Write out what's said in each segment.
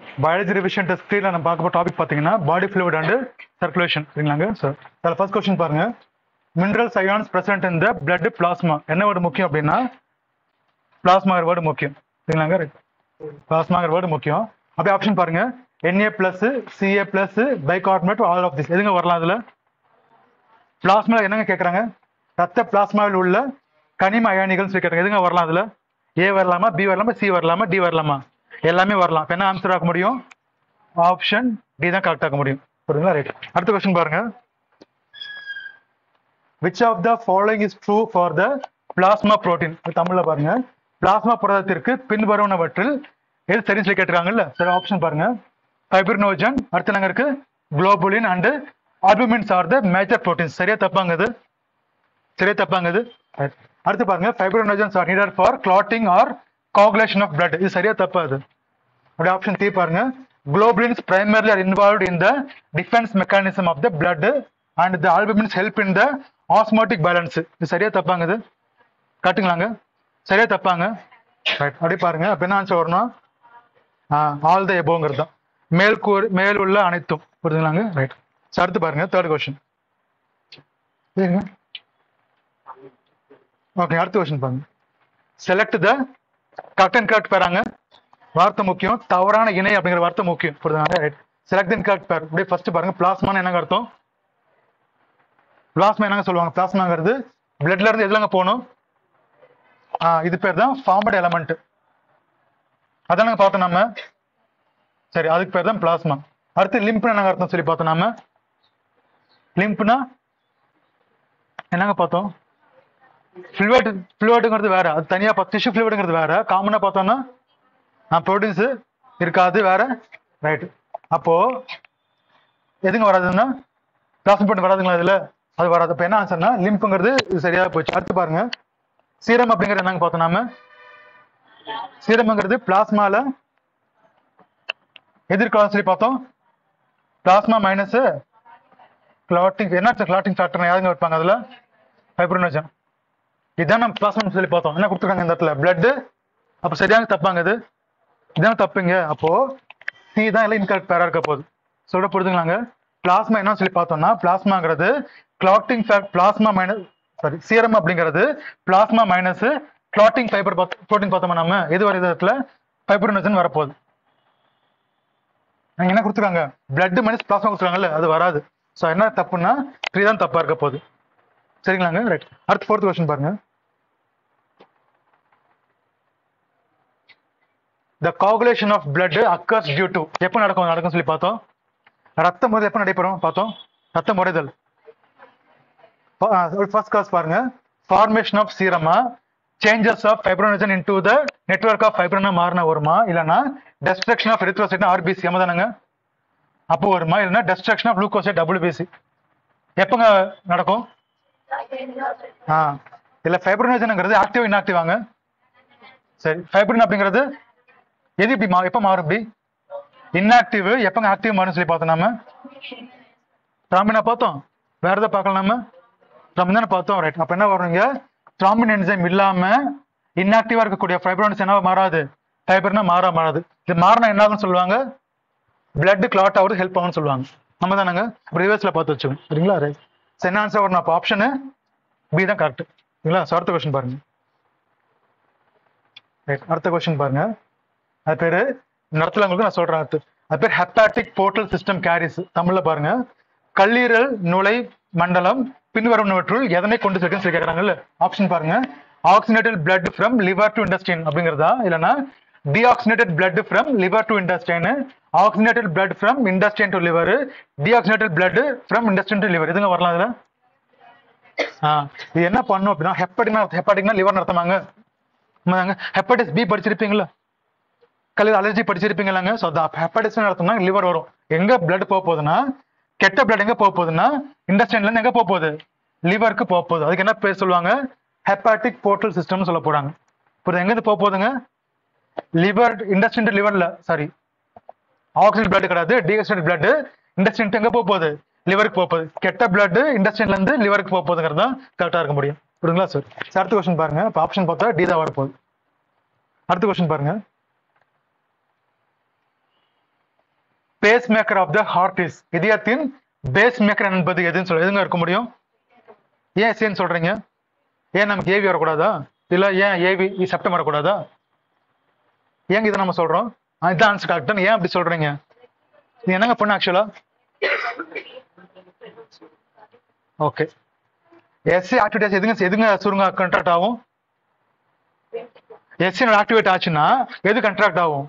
Biology revision test த்ரீல நம்ம பார்க்க போகிற டாபிக் பார்த்தீங்கன்னா பாடி ஃப்ளூயிட் அண்ட் சர்க்குலேஷன் சரிங்களாங்க சார் அதில் ஃபர்ஸ்ட் கொஸ்டின் பாருங்க minerals ions present in the blood plasma என்ன வேர்டு முக்கியம் அப்படின்னா பிளாஸ்மாங்கிற வேர்டு முக்கியம் சரிங்களாங்க பிளாஸ்மாங்கிற வேர்டு முக்கியம் அப்படியே ஆப்ஷன் பாருங்க Na plus C A plus bicarbonate all of this எதுங்க வரலாம் அதுல பிளாஸ்மால என்னங்க கேட்குறாங்க ரத்த பிளாஸ்மாவில் உள்ள கனிம அயானிகள் சொல்லி கேட்குறாங்க எதுங்க வரலாம் அதுல ஏ வரலாமா பி வரலாமா சி வரலாமா டி வரலாமா எல்லாமே வரலாம் இப்ப என்ன ஆன்சர் ஆக முடியும் ஆப்ஷன் டி தான் கரெக்ட் ஆக முடியும் புரியுதுங்களா ரைட் அடுத்த கொஸ்டின் பாருங்க which of the following is true for the plasma protein தமிழ்ல பாருங்க பிளாஸ்மா புரதத்திற்கு பின்வருவனவற்றில் எது சரின்னு சொல்லி கேட்டிருக்காங்கல்ல சரி ஆப்ஷன் பாருங்க ஃபைப்ரினோஜன் அடுத்து நாங்க இருக்கு globulin and albumins are the major proteins சரியா தப்பாங்க இது சரியா தப்பாங்க இது Right. அடுத்து பாருங்க fibrinogens are needed for clotting or coagulation of blood இது சரியா தப்பா அது அப்படி ஆப்ஷன் டி பாருங்க globulins primarily are involved in the defense mechanism of the blood and the albumins help in the osmotic balance இது சரியா தப்பாங்க இது காட்டுங்களாங்க சரியா தப்பாங்க ரைட் அப்படி பாருங்க அப்ப என்ன ஆன்சர் வரணும் ஆல் த எபோங்கிறது தான் மேல் கூறு மேல் உள்ள அனைத்தும் புரியுதுங்களாங்க ரைட் அடுத்து பாருங்க தேர்ட் கொஸ்டின் ஓகே அடுத்த கொஸ்டின் பாருங்க select the correct and correct பேராங்க வார்த்தை முக்கியம் தவறான இணை அப்படிங்கிற வார்த்தை முக்கியம் புரியுதுங்களா ரைட் செலக்ட் அண்ட் கரெக்ட் பேர் அப்படியே ஃபர்ஸ்ட் பாருங்க பிளாஸ்மான்னு என்னங்க அர்த்தம் பிளாஸ்மா என்னங்க சொல்லுவாங்க பிளாஸ்மாங்கிறது பிளட்ல இருந்து எதுலங்க போகணும் ஆ இது பேர் தான் ஃபார்மட் எலமெண்ட் அதானங்க பார்த்தோம் நம்ம சரி அதுக்கு பேர் தான் பிளாஸ்மா அடுத்து லிம்ப்னா என்னங்க அர்த்தம் சொல்லி பார்த்தோம் நாம லிம்ப்னா என்னங்க பார்த்தோம் ஃப்ளூயிட் ஃப்ளூயிடுங்கிறது வேற அது தனியா பார்த்து டிஷ்யூ ஃப்ளூயிடுங்கிறது வேற காமனா பார்த்தோம்னா ப்ரோட்டீன்ஸ் இருக்காது வேற ரைட் அப்போ எதுங்க வராதுன்னா பிளாஸ்மா பண்ணி வராதுங்களா இதுல அது வராது அப்ப என்ன ஆன்சர்னா லிம்புங்கிறது இது சரியா போச்சு அடுத்து பாருங்க சீரம் அப்படிங்கிறது என்னங்க பார்த்தோம் நாம சீரம்ங்கிறது பிளாஸ்மால எதிர்காலம் சொல்லி பார்த்தோம் பிளாஸ்மா மைனஸ் கிளாட்டிங் என்ன கிளாட்டிங் ஃபேக்டர் யாருங்க வைப்பாங்க அதுல ஃபைப்ரோனோஜன் இதான் நம்ம பிளாஸ்மா சொல்லி பார்த்தோம் என்ன கொடுத்துருக்காங்க இந்த இடத்துல பிளட் அப்ப சரியான தப்பாங்க இது இதான் தப்புங்க அப்போ சி தான் எல்லாம் இன்கரெக்ட் பேரா இருக்க போகுது சொல்ல புரிதுங்களாங்க பிளாஸ்மா என்ன சொல்லி பார்த்தோம்னா பிளாஸ்மாங்கிறது clotting plasma minus sorry serum அப்படிங்கிறது plasma minus clotting fibre protein பார்த்தோமா நம்ம எது வர இடத்துல ஃபைப்ரோனோஜன் வரப்போகுது அங்க என்ன கொடுத்துருக்காங்க பிளட் மைனஸ் பிளாஸ்மா கொடுத்துருக்காங்கல்ல அது வராது ஸோ என்ன தப்புன்னா த்ரீ தான் தப்பா இருக்க போகுது சரிங்களாங்க ரைட் அடுத்து ஃபோர்த் கொஸ்டின் பாருங்க the coagulation of blood occurs due to எப்போ நடக்கும் நடக்கும் சொல்லி பார்த்தோம் ரத்த முறை எப்போ நடைபெறும் பார்த்தோம் ரத்த முறைதல் ஃபர்ஸ்ட் கிளாஸ் பாருங்க ஃபார்மேஷன் ஆஃப் சீரமா changes of fibrinogen into the network of ஃபைப்ரோனா மாறின வருமா இல்லைன்னா டெஸ்ட்ரக்ஷன் ஆஃப் எரித்ரோசைட் ஆர்பிசி எம்ம தானங்க அப்போ வருமா இல்லைன்னா டெஸ்ட்ரக்ஷன் ஆஃப் குளுக்கோசைட் டபிள்யூபிசி எப்போங்க நடக்கும் ஆ இல்ல ஃபைப்ரோனஜன்ங்கிறது ஆக்டிவ் இன்ஆக்டிவ் வாங்க சரி ஃபைப்ரின் அப்படிங்கிறது எது இப்படி மா எப்போ மாறும் இப்படி இன்ஆக்டிவ் எப்பங்க ஆக்டிவ் மாறும் சொல்லி பார்த்தோம் நாம த்ராம்பினா பார்த்தோம் வேற எதாவது பார்க்கலாம் நாம த்ராம்பின் தானே பார்த்தோம் ரைட் அப்ப என்ன வருங்க த்ராம்பின் என்சைம் இல்லாம இன்ஆக்டிவா இருக்கக்கூடிய ஃபைப்ரோன்ஸ் என்ன மாறாது ஃபைபர்னா மாறா மாறாது இது மாறினா என்ன ஆகும்னு சொல்லுவாங்க பிளட் கிளாட் ஆகுது ஹெல்ப் ஆகும்னு சொல்லுவாங்க நம்ம தானங்க ரிவர்ஸ்ல பார்த்து வச்சுக்கோங்க சரிங்களா ரைட் என்ன ஆன்சர் வரணும் அப்போ ஆப்ஷனு பி தான் கரெக்ட் சரிங்களா ஸோ அடுத்த கொஸ்டின் பாருங்க ரைட் அடுத்த கொஸ்டின் பாருங்க அது பேரு நடத்தல உங்களுக்கு நான் சொல்றேன் அடுத்து அது பேர் ஹெப்பாட்டிக் போர்ட்டல் சிஸ்டம் கேரிஸ் தமிழ்ல பாருங்க கல்லீரல் நுழை மண்டலம் பின்வருவனவற்றுள் எதனை கொண்டு சேர்க்குன்னு சொல்லி கேட்கறாங்கல்ல ஆப்ஷன் பாருங்க oxygenated blood from liver to intestine அப்படிங்கிறதா இல்லைன்னா deoxygenated blood from liver to intestine oxygenated blood from intestine to liver deoxygenated blood from intestine to liver இதுங்க வரலாம் இதுல ஆ இது என்ன பண்ணும் அப்படின்னா ஹெப்படிக்னா ஹெப்படிக்னா லிவர் நடத்தமாங்க ஹெப்படைட்டிஸ் பி படிச்சிருப்பீங்களா கல்லீரல் அலர்ஜி படிச்சிருப்பீங்களாங்க ஸோ அந்த ஹெப்படைட்டிஸ் நடத்தோம்னா லிவர் வரும் எங்க பிளட் போக போகுதுன்னா கெட்ட பிளட் எங்க போக போகுதுன்னா இண்டஸ்ட்ரியன்ல எங்க போக போகுது லிவருக்கு போக போகுது அதுக்கு என்ன பேர் சொல்லுவாங்க ஹெப்பாட்டிக் போர்ட்டல் சிஸ்டம்னு சொல்ல போறாங்க இப்போ எங்க இருந்து போக போகுதுங்க லிவர் இண்டஸ்ட்ரியன் லிவர்ல சாரி ஆக்சிஜன் பிளட் கிடையாது டீஆக்சிடென்ட் பிளட் இண்டஸ்ட்ரியன் எங்க போக போகுது லிவருக்கு போக போகுது கெட்ட பிளட் இண்டஸ்ட்ரியன்ல இருந்து லிவருக்கு போக போகுதுங்கிறது தான் கரெக்டா இருக்க முடியும் புரியுங்களா சார் அடுத்த கொஸ்டின் பாருங்க இப்போ ஆப்ஷன் பார்த்தா டி தான் வரப்போகுது அடுத்த கொஸ்டின் பாருங்க pacemaker of the heart is இதயத்தின் பேஸ் மேக்கர் என்பது எதுன்னு சொல்ல எதுங்க இருக்க முடியும் ஏன் எஸ்ஏன்னு சொல்றீங்க ஏன் நமக்கு ஏவி வரக்கூடாதா இல்ல ஏன் ஏவி செப்டம் வரக்கூடாதா ஏங்க இதை நம்ம சொல்றோம் ஆ, இதான் ஆன்சர் கரெக்டான ஏன் அப்படி சொல்றீங்க நீ என்னங்க பண்ண ஆக்சுவலா ஓகே எஸ்சி ஆக்டிவிட்டிஸ் எதுங்க எதுங்க சுருங்க கண்ட்ராக்ட் ஆகும் எஸ்சி ஆக்டிவேட் ஆச்சுன்னா எது கண்ட்ராக்ட் ஆகும்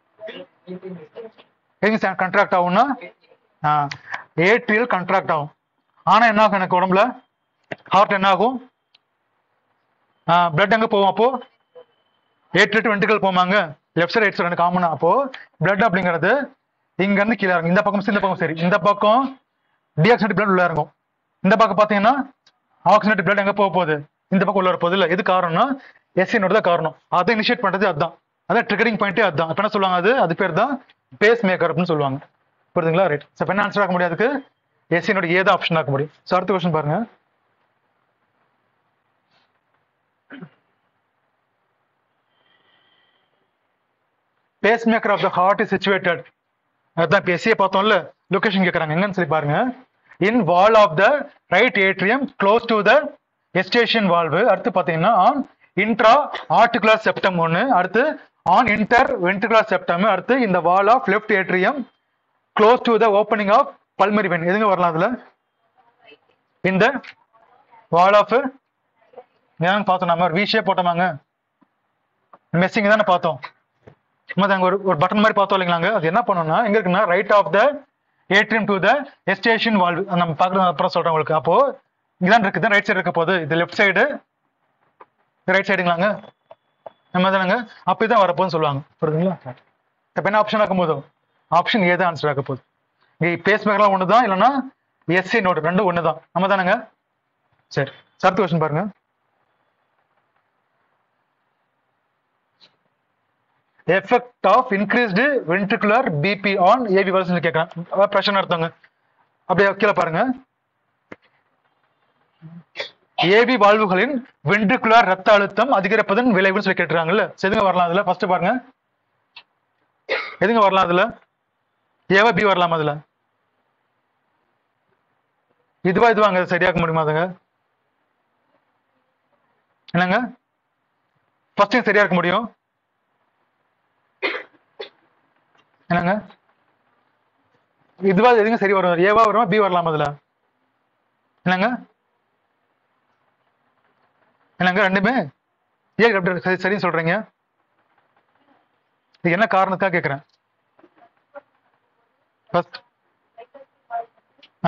எதுங்க கண்ட்ராக்ட் ஆகும்னா ஏட்ரியல் கண்ட்ராக்ட் ஆகும் ஆனா என்ன ஆகும் எனக்கு உடம்புல ஹார்ட் என்ன ஆகும் பிளட் எங்க போகும் அப்போ ஏட்ரியல் வென்ட்ரிகல் போமாங்க லெஃப்ட் சைடு ரைட் சைடு காமனா அப்போ பிளட் அப்படிங்கிறது இங்க இருந்து கீழே இறங்கும் இந்த பக்கம் இந்த பக்கம் சரி இந்த பக்கம் டிஆக்சினேட் பிளட் உள்ள இறங்கும் இந்த பக்கம் பாத்தீங்கன்னா ஆக்சினேட் பிளட் எங்க போக போகுது இந்த பக்கம் உள்ள வர போகுது இல்ல எது காரணம்னா எஸ்சினோட தான் காரணம் அதை இனிஷியேட் பண்றது அதுதான் அதான் ட்ரிகரிங் பாயிண்டே அதுதான் அப்ப என்ன சொல்லுவாங்க அது அது பேர் தான் பேஸ் மேக்கர் அப்படின்னு சொல்லுவாங்க புரியுதுங்களா ரைட் ஸோ என்ன ஆன்சர் ஆக்க முடியாதுக்கு எஸ்சினோட ஏதா ஆப்ஷன் ஆக்க முடியும் ஸோ அடுத்த கொஸ்டின் பாருங்க pacemaker of the heart is situated அதான் இப்போ எஸ்சியை பார்த்தோம்ல லொகேஷன் கேட்குறாங்க எங்கன்னு சொல்லி பாருங்க in wall of the right atrium close to the Eustachian valve அடுத்து பார்த்தீங்கன்னா ஆன் இன்ட்ரா ஆர்டிகுலர் செப்டம் ஒன்று அடுத்து ஆன் இன்டர் வென்ட்ரிகுலர் செப்டம் அடுத்து இந்த wall of left atrium close to the opening of pulmonary vein எதுங்க வரலாம் அதுல இந்த வால் ஆஃப் ஏன்னு பார்த்தோம் நம்ம வி ஷேப் போட்டோமாங்க மெஸ்ஸிங் தானே பார்த்தோம் சும்மா அங்க ஒரு ஒரு பட்டன் மாதிரி பார்த்தோம் இல்லைங்களாங்க அது என்ன பண்ணணும்னா எங்க இருக்குன்னா right of the atrium to the Eustachian valve நம்ம பார்க்கறது அப்புறம் சொல்றேன் உங்களுக்கு அப்போ இங்கதான் இருக்குது ரைட் சைடு இருக்க போகுது இது லெஃப்ட் சைடு ரைட் சைடுங்களாங்க நம்ம தானங்க அப்போ இதான் வரப்போகுதுன்னு சொல்லுவாங்க புரியுதுங்களா இப்போ என்ன ஆப்ஷன் ஆக்கும் போதும் ஆப்ஷன் ஏ தான் ஆன்சர் ஆக்க போகுது இங்கே பேஸ் மேக்கர்லாம் ஒன்று தான் இல்லைன்னா எஸ்சி நோட் ரெண்டும் ஒன்று தான் நம்ம தானங்க சரி சர்த்து கொஸ்டின் பாருங்க effect of increased ventricular BP on AV valves கேட்குறேன் பிரஷர் அர்த்தங்க அப்படியே கீழே பாருங்க ஏபி வாழ்வுகளின் வென்ட்ரிகுலர் ரத்த அழுத்தம் அதிகரிப்பதன் விளைவுன்னு சொல்லி கேட்டுருக்காங்கல்ல சரி, எதுங்க வரலாம் அதுல ஃபர்ஸ்ட் பாருங்க எதுங்க வரலாம் அதுல ஏவா பி வரலாம் அதுல இதுவா இதுவாங்க சரியாக்க முடியுமா அதுங்க என்னங்க ஃபர்ஸ்ட் சரியா இருக்க முடியும் என்னங்க இதுவா எதுங்க சரி வரும் ஏவா வருமா பி வரலாம் அதுல என்னங்க என்னங்க ரெண்டுமே ஏன் அப்படி சரி சரின்னு சொல்றீங்க இது என்ன காரணத்துக்காக கேக்குறேன் ஃபர்ஸ்ட் ஆ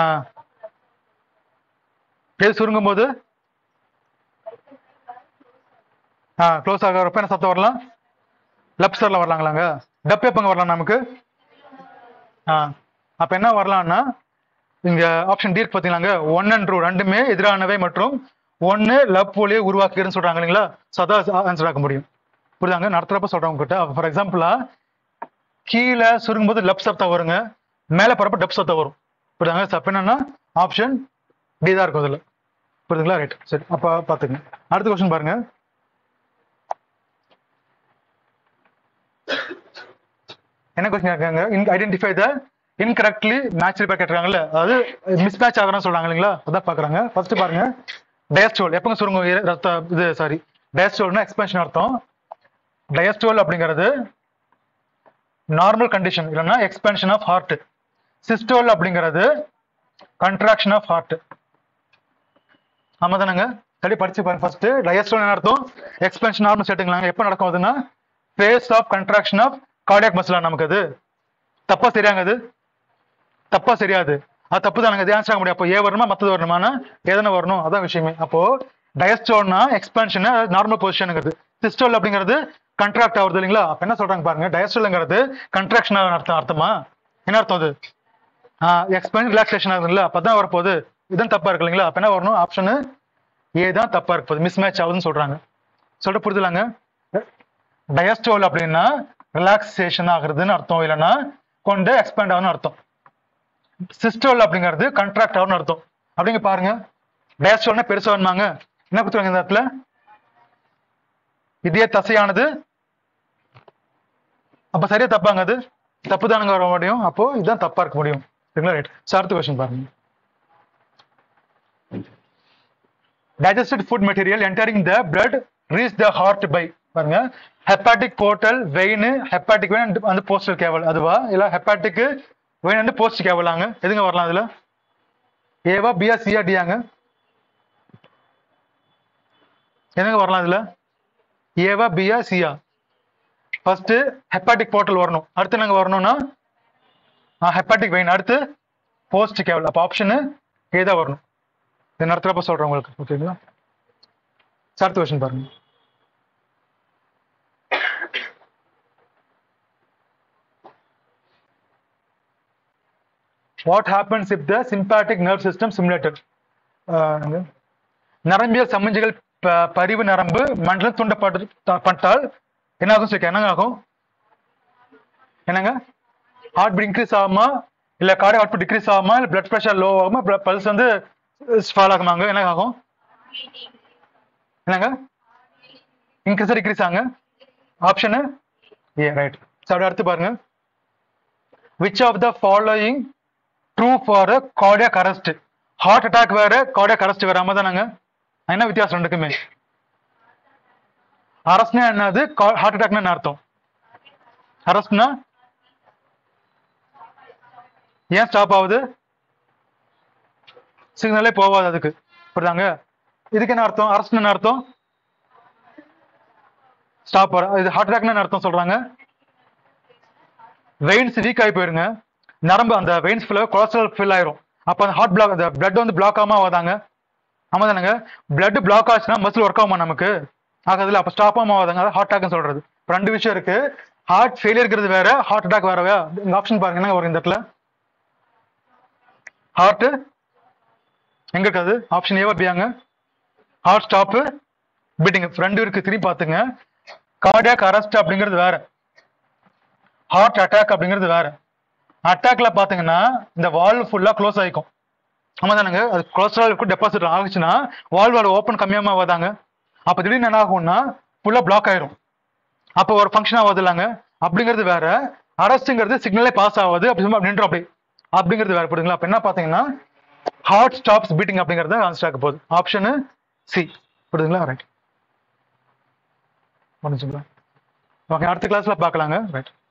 எது சுருங்கும் போது ஆ க்ளோஸ் ஆகிறப்ப என்ன சத்தம் வரலாம் லெஃப்ட் சைடில் வரலாங்களாங்க டப் எப்பங்க வரலாம் நமக்கு ஆ அப்போ என்ன வரலாம்னா இங்க ஆப்ஷன் டி இருக்கு பார்த்தீங்களாங்க ஒன் அண்ட் டூ ரெண்டுமே எதிரானவை மற்றும் ஒன்று லப் ஒளியை உருவாக்குகிறேன்னு சொல்றாங்க இல்லைங்களா ஸோ அதான் ஆன்சர் ஆக்க முடியும் புரியுதாங்க நடத்துறப்ப சொல்றேன் உங்ககிட்ட ஃபார் எக்ஸாம்பிளா கீழே சுருங்கும் போது லெஃப்ட் சத்தம் வருங்க மேலே போறப்ப டப் சத்தம் வரும் புரியுதாங்க ஸோ அப்போ என்னன்னா ஆப்ஷன் டி தான் இருக்கும் அதில் புரியுதுங்களா ரைட் சரி அப்போ பார்த்துங்க அடுத்த கொஸ்டின் பாருங்க என்ன கொஸ்டின் இருக்காங்க identify the incorrectly match pair கேட்டிருக்காங்கல்ல அதாவது மிஸ் மேட்ச் ஆகிறோம்னு சொல்றாங்க இல்லைங்களா அதான் பாக்குறாங்க ஃபர்ஸ்ட் பாருங்க டயஸ்டோல் எப்பங்க சுருங்க ரத்த இது சாரி டயஸ்டோல்னா எக்ஸ்பென்ஷன் அர்த்தம் டயஸ்டோல் அப்படிங்கிறது நார்மல் கண்டிஷன் இல்லைன்னா எக்ஸ்பென்ஷன் ஆஃப் ஹார்ட் சிஸ்டோல் அப்படிங்கிறது கண்ட்ராக்ஷன் ஆஃப் ஹார்ட் ஆமா தானங்க சரி படிச்சு பாருங்க ஃபர்ஸ்ட் டயஸ்டோல் என்ன அர்த்தம் எக்ஸ்பென்ஷன் நார்மல் செட்டுங்களாங்க எப்போ நடக்கும் அதுன்னா phase of contraction of cardiac மசிலா நமக்கு அது தப்பா சரியாங்க அது தப்பா சரியாது அது தப்பு தான் எனக்கு ஆன்சர் ஆக முடியும் அப்போ ஏ வரணுமா மற்றது வரணுமானா எதனா வரணும் அதான் விஷயமே அப்போ டயஸ்டோல்னா எக்ஸ்பென்ஷன் நார்மல் பொசிஷனுங்கிறது சிஸ்டோல் அப்படிங்கிறது கண்ட்ராக்ட் ஆகுது இல்லைங்களா அப்ப என்ன சொல்றாங்க பாருங்க டயஸ்டோல்ங்கிறது கண்ட்ராக்ஷன் அர்த்தம் அர்த்தமா என்ன அர்த்தம் அது எக்ஸ்பென்ஷன் ரிலாக்ஸேஷன் ஆகுதுல்ல அப்பதான் வரப்போகுது இதுதான் தப்பா இருக்கு இல்லைங்களா அப்ப என்ன வரணும் ஆப்ஷனு ஏ தான் தப்பா இருக்க போகுது மிஸ் மேட்ச் ஆகுதுன்னு சொல்றாங்க சொல்லிட்டு புரிதுலாங்க டயஸ்டோல் அப்படின்னா ரிலாக்ஸேஷன் ஆகுறதுன்னு அர்த்தம் இல்லைன்னா கொண்டு எக்ஸ்பேண்ட் ஆகுன்னு அர்த்தம் சிஸ்டோல் அப்படிங்கிறது கண்ட்ராக்ட் ஆகும்னு அர்த்தம் அப்படிங்க பாருங்க டயஸ்டோல்னா பெருசா வேணுமாங்க என்ன கொடுத்துருவாங்க இந்த இடத்துல இதய தசையானது அப்ப சரியா தப்பாங்க அது தப்பு தானங்க வர முடியும் அப்போ இதுதான் தப்பா இருக்க முடியும் சரிங்களா ரைட் அடுத்த கொஸ்டின் பாருங்க digested food material entering the blood reach the heart by பாருங்க hepatic portal vein hepatic vein and அந்த postal cable அதுவா இல்ல hepatic vein and post cableாங்க எதுங்க வரலாம் அதுல ஏவா பியா சியா டியாங்க என்னங்க வரலாம் இதுல ஏவா பியா சியா ஃபர்ஸ்ட் ஹெப்பாட்டிக் போர்ட்டல் வரணும் அடுத்து நாங்க வரணும்னா ஹெப்பாட்டிக் வெயின் அடுத்து போஸ்ட் கேபிள் அப்போ ஆப்ஷனு ஏதா வரணும் இது நடத்துறப்ப சொல்றேன் உங்களுக்கு ஓகேங்களா அடுத்த கொஸ்டின் பாருங்க what happens if the sympathetic nerve system stimulated நரம்பியல் சமிஞ்சைகள் ப- பரிவு நரம்பு மண்டலம் தூண்டப்பட்டு பட்டால் என்ன ஆகும் சொல்லி என்னங்க ஆகும் என்னங்க ஹார்ட் பீட் இன்க்ரீஸ் ஆகுமா இல்ல கார்டியக் அவுட்புட் டிக்ரீஸ் ஆகுமா இல்ல பிளட் பிரஷர் லோ ஆகுமா பல்ஸ் வந்து ஃபால் ஆகுமாங்க என்ன ஆகும் என்னங்க இன்க்ரீஸ் டிக்ரீஸ் ஆகுங்க ஆப்ஷனு ஏ ரைட் அப்படி அடுத்து பாருங்க which of the following true for cardiac arrest heart attack வேற கார்டியக் அரெஸ்ட் வேற ஆமா தானங்க என்ன வித்தியாசம் ரெண்டுக்குமே அரஸ்ட்னா என்னது ஹார்ட் அட்டாக்னா என்ன அர்த்தம் அரஸ்ட்னா ஏன் ஸ்டாப் ஆகுது சிக்னலே போகாது அதுக்கு புரியுதாங்க இதுக்கு என்ன அர்த்தம் அரஸ்ட் என்ன அர்த்தம் ஸ்டாப் இது ஹார்ட் அட்டாக்னா என்ன அர்த்தம் சொல்றாங்க வெயின்ஸ் வீக் ஆகி போயிருங்க நரம்பு அந்த வெயின்ஸ் ஃபுல்லாக கொலஸ்ட்ரால் ஃபில் ஆயிரும் அப்போ அந்த ஹார்ட் பிளாக் அந்த பிளட் வந்து பிளாக் ஆகாம ஆகாதாங்க ஆமா தானங்க பிளட் பிளாக் ஆச்சுன்னா மசில் ஒர்க் ஆகுமா நமக்கு ஆகாதுல அப்போ ஸ்டாப் ஆகாம ஆகாதாங்க அது ஹார்ட் அட்டாக்னு சொல்றது இப்ப ரெண்டு விஷயம் இருக்கு ஹார்ட் ஃபெயிலியர்ங்கிறது வேற ஹார்ட் அட்டாக் வேற இந்த ஆப்ஷன் பாருங்க என்ன வரும் இந்த இடத்துல ஹார்ட் எங்க இருக்காது ஆப்ஷன் ஏவா பியாங்க ஹார்ட் ஸ்டாப்பு பீட்டிங் ரெண்டு இருக்கு திரும்பி பார்த்துங்க கார்டியாக் அரெஸ்ட் அப்படிங்கிறது வேற ஹார்ட் அட்டாக் அப்படிங்கிறது வேற அட்டாக்ல பாத்தீங்கன்னா இந்த வால்வ் ஃபுல்லா க்ளோஸ் ஆயிக்கும் ஆமா தானங்க அது கொலஸ்ட்ரால் டெபாசிட் ஆகுச்சுன்னா வால்வ் ஓப்பன் கம்மியாம ஆகாதாங்க அப்ப திடீர்னு என்ன ஆகும்னா ஃபுல்லா பிளாக் ஆயிரும் அப்போ ஒரு ஃபங்க்ஷன் ஆகாது இல்லைங்க அப்படிங்கிறது வேற அரஸ்ட்ங்கிறது சிக்னலே பாஸ் ஆகாது அப்படி சும்மா நின்றோம் அப்படி அப்படிங்கிறது வேற புரியுதுங்களா அப்ப என்ன பாத்தீங்கன்னா ஹார்ட் ஸ்டாப்ஸ் பீட்டிங் அப்படிங்கறது ஆன்சர் ஆக போகுது ஆப்ஷனு சி புரியுதுங்களா ரைட் முடிஞ்சுங்களா ஓகே அடுத்த கிளாஸ்ல பார்க்கலாங்க ரைட்